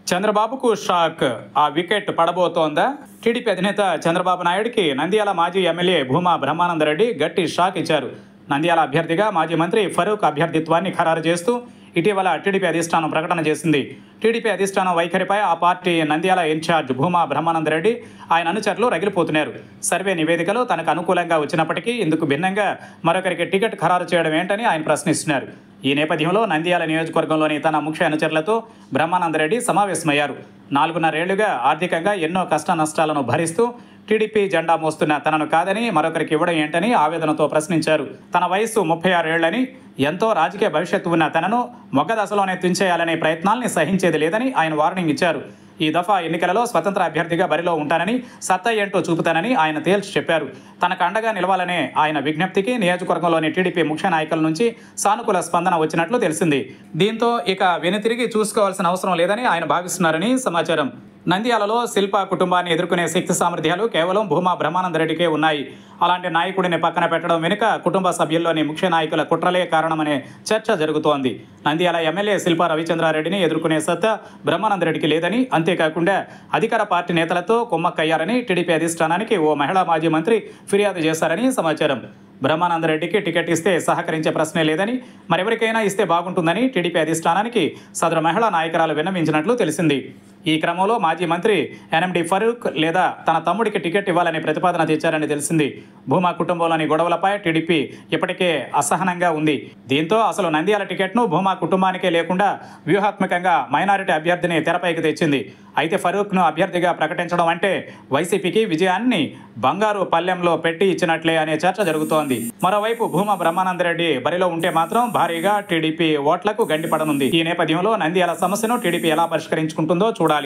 చంద్రబాబుకు షాక్ ఆ wicket పడబోతోందా TDP అధినేత చంద్రబాబు నాయుడికి నంద్యాల మాజీ ఎమ్మెల్యే భూమా బ్రహ్మానందరెడ్డి గట్టి షాక్ ఇచ్చారు నంద్యాల అభ్యర్థిగా మాజీ మంత్రి ఫరూక్ అభ్యర్థిత్వాన్ని ఖరారు చేస్తూ ఇటీవల టీడీపీ అధిష్టానం ప్రకటన చేసింది టీడీపీ అధిష్టానం వైఖరిపై ఆ పార్టీ నంద్యాల ఇన్ఛార్జ్ భూమా బ్రహ్మానందరెడ్డి ఆయన అనుచరులు రగిలిపోతున్నారు సర్వే నివేదికలు తనకు అనుకూలంగా వచ్చినప్పటికీ ఇందుకు భిన్నంగా మరొకరికి టికెట్ ఖరారు చేయడం ఏంటని ఆయన ప్రశ్నిస్తున్నారు ఈ నేపథ్యంలో నంద్యాల నియోజకవర్గంలోని తన ముఖ్య అనుచరులతో బ్రహ్మానందరెడ్డి సమావేశమయ్యారు నాలుగున్నరేళ్లుగా ఆర్థికంగా ఎన్నో కష్ట నష్టాలను భరిస్తూ టీడీపీ జెండా మోస్తున్న తనను కాదని మరొకరికి ఇవ్వడం ఏంటని ఆవేదనతో ప్రశ్నించారు తన వయస్సు ముప్పై ఆరేళ్లని ఎంతో రాజకీయ భవిష్యత్తు ఉన్న తనను మొగ్గ దశలోనే తుంచేయాలనే ప్రయత్నాల్ని సహించేది లేదని ఆయన వార్నింగ్ ఇచ్చారు ఈ దఫా ఎన్నికలలో స్వతంత్ర అభ్యర్థిగా బరిలో ఉంటానని సత్తా ఏంటో చూపుతానని ఆయన తేల్చి చెప్పారు తనకు అండగా నిలవాలనే ఆయన విజ్ఞప్తికి నియోజకవర్గంలోని టీడీపీ ముఖ్య నాయకుల నుంచి సానుకూల స్పందన వచ్చినట్లు తెలిసింది దీంతో ఇక వెనుతిరిగి చూసుకోవాల్సిన అవసరం లేదని ఆయన భావిస్తున్నారని సమాచారం నంద్యాలలో శిల్ప కుటుంబాన్ని ఎదుర్కొనే శక్తి సామర్థ్యాలు కేవలం భూమా బ్రహ్మానందరెడ్డికే ఉన్నాయి అలాంటి నాయకుడిని పక్కన పెట్టడం వెనుక కుటుంబ సభ్యుల్లోని ముఖ్య నాయకుల కుట్రలే కారణమనే చర్చ జరుగుతోంది నంద్యాల ఎమ్మెల్యే శిల్ప రవిచంద్రారెడ్డిని ఎదుర్కొనే సత్తా బ్రహ్మానందరెడ్డికి లేదని అంతేకాకుండా అధికార పార్టీ నేతలతో కుమ్మక్కయ్యారని టీడీపీ అధిష్టానానికి ఓ మహిళా మాజీ మంత్రి ఫిర్యాదు చేశారని సమాచారం బ్రహ్మానందరెడ్డికి టికెట్ ఇస్తే సహకరించే ప్రశ్నే లేదని మరెవరికైనా ఇస్తే బాగుంటుందని టీడీపీ అధిష్టానానికి సదరు మహిళా నాయకురాలు విన్నవించినట్లు తెలిసింది ఈ క్రమంలో మాజీ మంత్రి ఎన్ఎండి ఫరూక్ లేదా తన తమ్ముడికి టికెట్ ఇవ్వాలని ప్రతిపాదన తెచ్చారని తెలిసింది భూమా కుటుంబంలోని గొడవలపై టీడీపీ ఇప్పటికే అసహనంగా ఉంది దీంతో అసలు నంద్యాల టికెట్ను భూమా కుటుంబానికే లేకుండా వ్యూహాత్మకంగా మైనారిటీ అభ్యర్థిని తెరపైకి తెచ్చింది అయితే ఫరూక్ను అభ్యర్థిగా ప్రకటించడం అంటే వైసీపీకి విజయాన్ని బంగారు పల్లెంలో పెట్టి ఇచ్చినట్లే అనే చర్చ జరుగుతోంది మరోవైపు భూమా బ్రహ్మానందరెడ్డి బరిలో ఉంటే మాత్రం భారీగా టీడీపీ ఓట్లకు గండిపడనుంది ఈ నేపథ్యంలో నంద్యాల సమస్యను టీడీపీ ఎలా పరిష్కరించుకుంటుందో చూడాలి